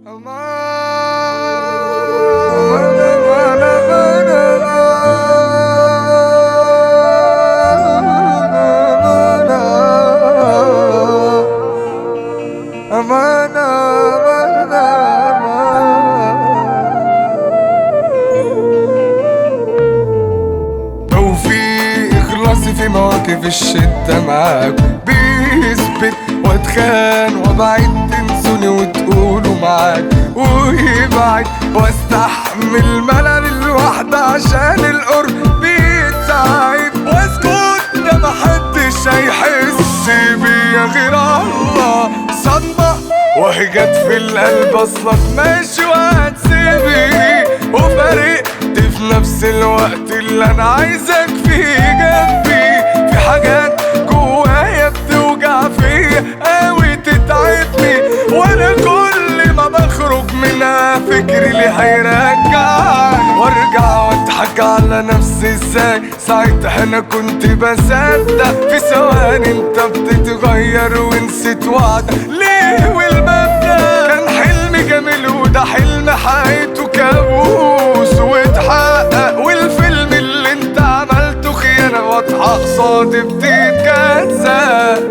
توفيق اخلاصي في مواقف الشدة معاك بيثبت واتخان وابعد تنسوني وتقولوا معاك ويبعد واستحمل ملل الوحدة عشان القرب بيتعب واسكت ده محدش هيحس بيا غير الله صدمة وهي جت في القلب اصلك ماشي وهتسيبني وفارقت في نفس الوقت اللي انا عايزك فيه جنبي في حاجات جوايا بتوجع فيا قوي تتعبني وانا كل ما بخرج منها فكري اللي هيرجعني وارجع واضحك على نفسي ازاي ساعتها انا كنت بصدق في ثواني انت بتتغير ونسيت وعدك ليه والمبدأ كان حلم جميل وده حلم حقيقته كابوس واتحقق والفيلم اللي انت عملته خيانة واضحة قصادي بتتجزأ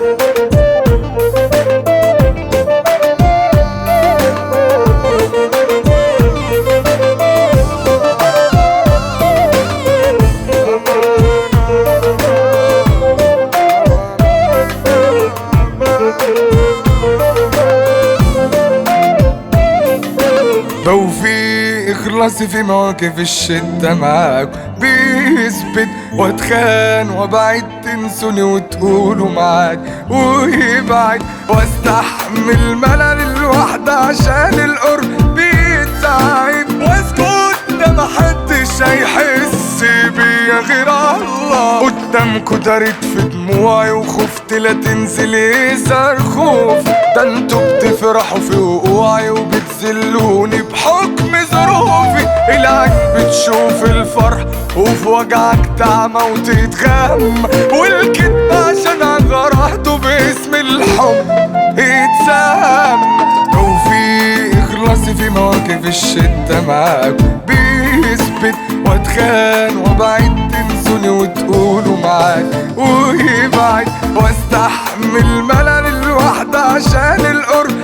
توفيق اخلاصي في مواقف الشدة معاك بيثبت واتخان وابعد تنسوني وتقولوا معاك ويبعد واستحمل ملل الوحدة عشان القرب بيتعب واسكت ده محدش هيحس بيا غير الله قدامكوا دارت في دموعي وخفت لا تنزل يظهر خوف ده انتوا بتفرحوا في وقوعي وبتذلوني بحكم ظروفي العين بتشوف الفرح وفي وجعك تعمى وتتغم والكدب عشان جرحته باسم الحب اتسام توفيق اخلاصي في مواقف الشدة معاك بيثبت واتخان وابعد تنسوني وتقولوا معاك ويبعد واستحمل ملل الوحدة عشان القرب